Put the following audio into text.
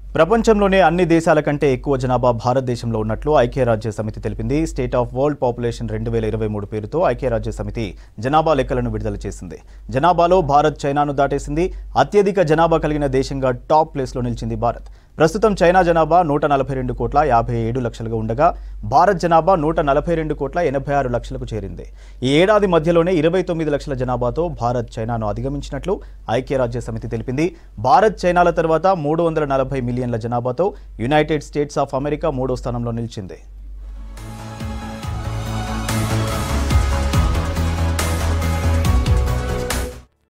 ప్రపంచంలోనే అన్ని దేశాల కంటే ఎక్కువ జనాభా భారతదేశంలో ఉన్నట్లు ఐక్యరాజ్య సమితి తెలిపింది స్టేట్ ఆఫ్ వరల్డ్ పాపులేషన్ రెండు వేల ఇరవై మూడు పేరుతో ఐక్యరాజ్య సమితి జనాభా లెక్కలను విడుదల చేసింది జనాభాలో భారత్ చైనాను దాటేసింది అత్యధిక జనాభా కలిగిన దేశంగా టాప్ ప్లేస్లో నిలిచింది భారత్ ప్రస్తుతం చైనా జనాభా నూట నలభై రెండు కోట్ల యాభై ఏడు లక్షలుగా ఉండగా భారత్ జనాభా నూట నలభై రెండు కోట్ల ఎనభై ఆరు లక్షలకు చేరింది ఈ ఏడాది మధ్యలోనే ఇరవై తొమ్మిది లక్షల జనాభాతో భారత్ చైనాను అధిగమించినట్లు ఐక్యరాజ్య సమితి తెలిపింది భారత్ చైనాల తర్వాత మూడు వందల నలభై మిలియన్ల జనాభాతో యునైటెడ్ స్టేట్స్ ఆఫ్ అమెరికా మూడో స్థానంలో నిలిచింది